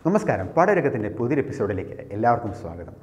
നമസ്കാരം പടരകത്തിൻ്റെ പുതിയൊരു എപ്പിസോഡിലേക്ക് എല്ലാവർക്കും സ്വാഗതം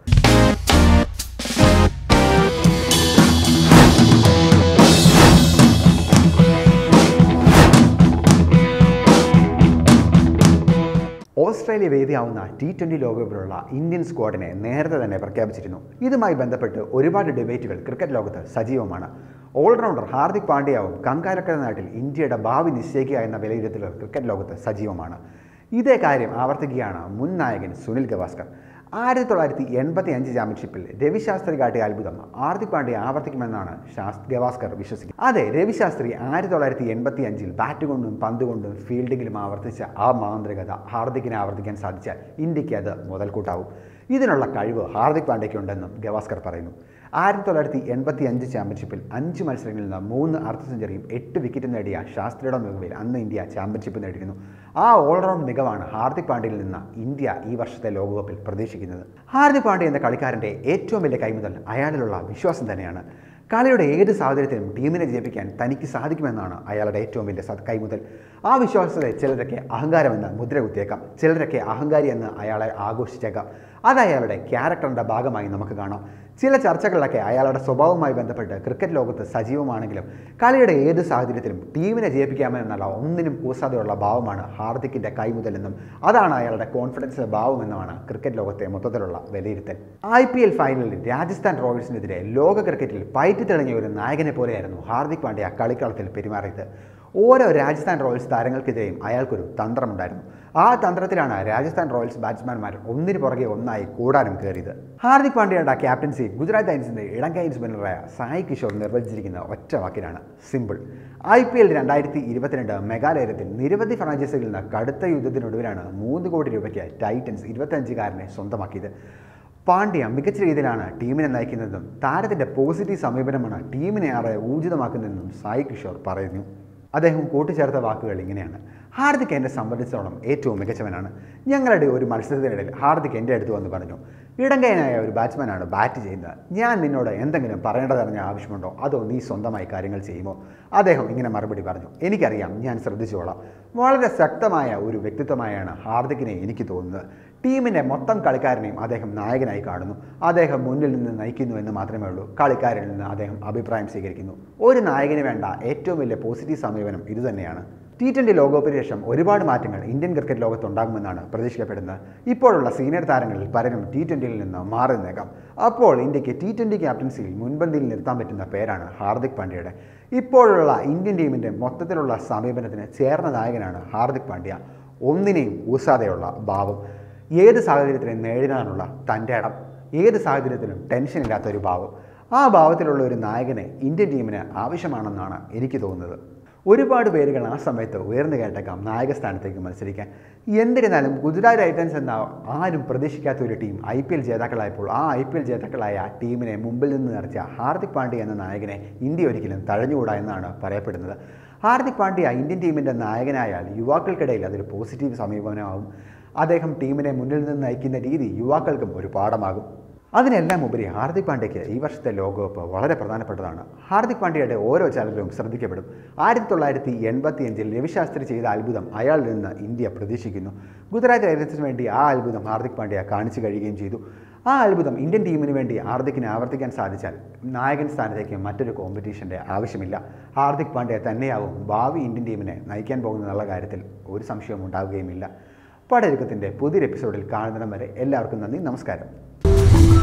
ഓസ്ട്രേലിയ വേദിയാവുന്ന ടി ട്വൻ്റി ലോകകപ്പിലുള്ള ഇന്ത്യൻ സ്ക്വാഡിനെ നേരത്തെ തന്നെ പ്രഖ്യാപിച്ചിരുന്നു ഇതുമായി ബന്ധപ്പെട്ട് ഒരുപാട് ഡിബേറ്റുകൾ ക്രിക്കറ്റ് ലോകത്ത് സജീവമാണ് ഓൾറൗണ്ടർ ഹാർദിക് പാണ്ഡ്യയാവും കങ്കാരക്കര നാട്ടിൽ ഇന്ത്യയുടെ ഭാവി നിശ്ചയിക്കുക എന്ന വിലയിരുത്തലുകൾ ക്രിക്കറ്റ് ലോകത്ത് സജീവമാണ് ഇതേ കാര്യം ആവർത്തിക്കുകയാണ് മുൻ നായകൻ സുനിൽ ഗവാസ്കർ ആയിരത്തി തൊള്ളായിരത്തി എൺപത്തി അഞ്ച് ചാമ്പ്യൻഷിപ്പിൽ രവിശാസ്ത്രി കാട്ടിയ അത്ഭുതം ഹാർദിക് പാണ്ഡ്യ ആവർത്തിക്കുമെന്നാണ് ശാസ് ഗവാസ്കർ വിശ്വസിക്കുന്നത് അതെ രവിശാസ്ത്രി ആയിരത്തി തൊള്ളായിരത്തി എൺപത്തി അഞ്ചിൽ ബാറ്റ് കൊണ്ടും പന്ത് കൊണ്ടും ഫീൽഡിങ്ങിലും ആവർത്തിച്ച ആ മാന്ത്രികത ഹാർദിക്കിനെ ആവർത്തിക്കാൻ സാധിച്ചാൽ ഇന്ത്യക്ക് അത് മുതൽക്കൂട്ടാവും ഇതിനുള്ള കഴിവ് ഹാർദിക് പാണ്ഡ്യയ്ക്കുണ്ടെന്നും ഗവാസ്കർ പറയുന്നു ആയിരത്തി തൊള്ളായിരത്തി എൺപത്തി അഞ്ച് ചാമ്പ്യൻഷിപ്പിൽ അഞ്ച് മത്സരങ്ങളിൽ നിന്ന് മൂന്ന് അർദ്ധ സെഞ്ചുറിയും എട്ട് വിക്കറ്റും നേടിയ ശാസ്ത്രിയുടെ മികവിൽ അന്ന് ഇന്ത്യ ചാമ്പ്യൻഷിപ്പ് നേടിയിരുന്നു ആ ഓൾറൗണ്ട് മികവാണ് ഹാർദിക് പാണ്ഡ്യയിൽ നിന്ന് ഇന്ത്യ ഈ വർഷത്തെ ലോകകപ്പിൽ പ്രതീക്ഷിക്കുന്നത് ഹാർദിക് പാണ്ഡ്യ എന്ന കളിക്കാരൻ്റെ ഏറ്റവും വലിയ കൈമുതൽ അയാളിലുള്ള വിശ്വാസം തന്നെയാണ് കളിയുടെ ഏത് സാഹചര്യത്തിലും ടീമിനെ ജയിപ്പിക്കാൻ തനിക്ക് സാധിക്കുമെന്നാണ് അയാളുടെ ഏറ്റവും വലിയ സത് കൈമുതൽ ആ വിശ്വാസത്തെ ചിലരൊക്കെ അഹങ്കാരമെന്ന് മുദ്ര കുത്തിയേക്കാം ചിലരൊക്കെ അഹങ്കാരി എന്ന് അയാളെ ആഘോഷിച്ചേക്കാം അത് അയാളുടെ ക്യാരക്ടറിൻ്റെ ഭാഗമായി നമുക്ക് കാണാം ചില ചർച്ചകളിലൊക്കെ അയാളുടെ സ്വഭാവവുമായി ബന്ധപ്പെട്ട് ക്രിക്കറ്റ് ലോകത്ത് സജീവമാണെങ്കിലും കളിയുടെ ഏത് സാഹചര്യത്തിലും ടീമിനെ ജയിപ്പിക്കാമെന്നുള്ള ഒന്നിനും കൂസാതെയുള്ള ഭാവമാണ് ഹാർദിക്കിൻ്റെ കൈമുതലെന്നും അതാണ് അയാളുടെ കോൺഫിഡൻസിൻ്റെ ഭാവമെന്നുമാണ് ക്രിക്കറ്റ് ലോകത്തെ മൊത്തത്തിലുള്ള വിലയിരുത്തൽ ഐ പി എൽ ഫൈനലിൽ രാജസ്ഥാൻ റോയൽസിനെതിരെ ലോക ക്രിക്കറ്റിൽ പയറ്റി തെളിഞ്ഞ ഒരു നായകനെ പോലെയായിരുന്നു ഹാർദിക് പാണ്ഡ്യ കളിക്കളത്തിൽ പെരുമാറിയത് ഓരോ രാജസ്ഥാൻ റോയൽസ് താരങ്ങൾക്കെതിരെയും അയാൾക്കൊരു തന്ത്രമുണ്ടായിരുന്നു ആ തന്ത്രത്തിലാണ് രാജസ്ഥാൻ റോയൽസ് ബാറ്റ്സ്മാൻമാർ ഒന്നിന് പുറകെ ഒന്നായി കൂടാനും കയറിയത് ഹാർദിക് പാണ്ഡ്യയുടെ ക്യാപ്റ്റൻസി ഗുജറാത്ത് ടൈംസിൻ്റെ ഇളം കൈ സ്പിന്നറായ സായി കിഷോർ നിർവചിച്ചിരിക്കുന്ന ഒറ്റ വാക്കിലാണ് സിമ്പിൾ ഐ പി എൽ രണ്ടായിരത്തി ഇരുപത്തിരണ്ട് മെഗാലയത്തിൽ നിരവധി ഫ്രാഞ്ചൈസികളിൽ നിന്ന് കടുത്ത യുദ്ധത്തിനൊടുവിലാണ് മൂന്ന് കോടി രൂപയ്ക്ക് ടൈറ്റൻസ് ഇരുപത്തഞ്ചുകാരനെ സ്വന്തമാക്കിയത് പാണ്ഡ്യ മികച്ച രീതിയിലാണ് ടീമിനെ നയിക്കുന്നതെന്നും താരത്തിൻ്റെ പോസിറ്റീവ് സമീപനമാണ് ടീമിനെ ഏറെ ഊർജിതമാക്കുന്നതെന്നും സായി കിഷോർ പറയുന്നു അദ്ദേഹം കൂട്ടിച്ചേർത്ത വാക്കുകൾ ഇങ്ങനെയാണ് ഹാർദിക് എന്നെ സംബന്ധിച്ചിടത്തോളം ഏറ്റവും മികച്ചവനാണ് ഞങ്ങളുടെ ഒരു മത്സരത്തിനിടയിൽ ഹാർദിക് എൻ്റെ അടുത്ത് വന്ന് പറഞ്ഞു ഇടങ്കയനായ ഒരു ബാറ്റ്സ്മാനാണ് ബാറ്റ് ചെയ്യുന്നത് ഞാൻ നിന്നോട് എന്തെങ്കിലും പറയേണ്ടതറിഞ്ഞ ആവശ്യമുണ്ടോ അതോ നീ സ്വന്തമായി കാര്യങ്ങൾ ചെയ്യുമോ അദ്ദേഹം ഇങ്ങനെ മറുപടി പറഞ്ഞു എനിക്കറിയാം ഞാൻ ശ്രദ്ധിച്ചോളാം വളരെ ശക്തമായ ഒരു വ്യക്തിത്വമായാണ് ഹാർദിക്കിനെ എനിക്ക് തോന്നുന്നത് ടീമിൻ്റെ മൊത്തം കളിക്കാരനെയും അദ്ദേഹം നായകനായി കാണുന്നു അദ്ദേഹം മുന്നിൽ നിന്ന് നയിക്കുന്നു എന്ന് മാത്രമേ ഉള്ളൂ കളിക്കാരിൽ നിന്ന് അദ്ദേഹം അഭിപ്രായം സ്വീകരിക്കുന്നു ഒരു നായകന് വേണ്ട ഏറ്റവും വലിയ പോസിറ്റീവ് സമീപനം ഇതുതന്നെയാണ് ടി ട്വൻ്റി ലോകകപ്പിന് ശേഷം ഒരുപാട് മാറ്റങ്ങൾ ഇന്ത്യൻ ക്രിക്കറ്റ് ലോകത്ത് ഉണ്ടാകുമെന്നാണ് പ്രതീക്ഷിക്കപ്പെടുന്നത് ഇപ്പോഴുള്ള സീനിയർ താരങ്ങളിൽ പലരും ടി ട്വൻ്റിയിൽ നിന്ന് മാറി നിന്നേക്കാം അപ്പോൾ ഇന്ത്യക്ക് ടി ട്വൻ്റി ക്യാപ്റ്റൻസിയിൽ മുൻപന്തിയിൽ നിർത്താൻ പറ്റുന്ന പേരാണ് ഹാർദിക് പാണ്ഡ്യയുടെ ഇപ്പോഴുള്ള ഇന്ത്യൻ ടീമിൻ്റെ മൊത്തത്തിലുള്ള സമീപനത്തിന് ചേർന്ന നായകനാണ് ഹാർദിക് പാണ്ഡ്യ ഒന്നിനെയും ഊസാതെയുള്ള ഭാവം ഏത് സാഹചര്യത്തിലും നേരിടാനുള്ള തൻ്റെ ഇടം ഏത് സാഹചര്യത്തിലും ടെൻഷൻ ഇല്ലാത്ത ഒരു ഭാവം ആ ഭാവത്തിലുള്ള ഒരു നായകനെ ഇന്ത്യൻ ടീമിന് ആവശ്യമാണെന്നാണ് എനിക്ക് തോന്നുന്നത് ഒരുപാട് പേരുകൾ ആ സമയത്ത് ഉയർന്നു കേട്ടേക്കാം നായക സ്ഥാനത്തേക്ക് മത്സരിക്കാൻ എന്നിരുന്നാലും ഗുജറാത്ത് ടൈറ്റൻസ് എന്ന ആരും പ്രതീക്ഷിക്കാത്ത ഒരു ടീം ഐ പി എൽ ജേതാക്കളായപ്പോൾ ആ ഐ പി എൽ ജേതാക്കളായ ആ ടീമിനെ മുമ്പിൽ നിന്ന് നിറച്ച ഹാർദിക് പാണ്ഡ്യ എന്ന നായകനെ ഇന്ത്യ ഒരിക്കലും തഴഞ്ഞുകൂടാ എന്നാണ് പറയപ്പെടുന്നത് ഹാർദിക് പാണ്ഡ്യ ഇന്ത്യൻ ടീമിൻ്റെ നായകനായാൽ യുവാക്കൾക്കിടയിൽ അതൊരു പോസിറ്റീവ് സമീപനമാവും അദ്ദേഹം ടീമിനെ മുന്നിൽ നിന്ന് നയിക്കുന്ന രീതി യുവാക്കൾക്കും ഒരു പാഠമാകും അതിനെല്ലാം ഉപരി ഹാർദിക് പാണ്ഡ്യയ്ക്ക് ഈ വർഷത്തെ ലോകകപ്പ് വളരെ പ്രധാനപ്പെട്ടതാണ് ഹാർദിക് പാണ്ഡ്യയുടെ ഓരോ ചലനവും ശ്രദ്ധിക്കപ്പെടും ആയിരത്തി തൊള്ളായിരത്തി എൺപത്തി അഞ്ചിൽ രവിശാസ്ത്രി ചെയ്ത അത്ഭുതം അയാളിൽ നിന്ന് ഇന്ത്യ പ്രതീക്ഷിക്കുന്നു ഗുജറാത്ത് ടൈറ്റൻസിന് വേണ്ടി ആ അത്ഭുതം ഹാർദിക് പാണ്ഡ്യ കാണിച്ചു കഴിയുകയും ചെയ്തു ആ അത്ഭുതം ഇന്ത്യൻ ടീമിന് വേണ്ടി ഹാർദിക്കിനെ ആവർത്തിക്കാൻ സാധിച്ചാൽ നായകൻ സ്ഥാനത്തേക്ക് മറ്റൊരു കോമ്പറ്റീഷൻ്റെ ആവശ്യമില്ല ഹാർദിക് പാണ്ഡ്യ തന്നെയാവും ഭാവി ഇന്ത്യൻ ടീമിനെ നയിക്കാൻ പോകുന്നുള്ള കാര്യത്തിൽ ഒരു സംശയവും ഉണ്ടാവുകയുമില്ല പടയൊരുക്കത്തിൻ്റെ പുതിയൊരു എപ്പിസോഡിൽ കാണുന്നിടം വരെ എല്ലാവർക്കും നന്ദി നമസ്കാരം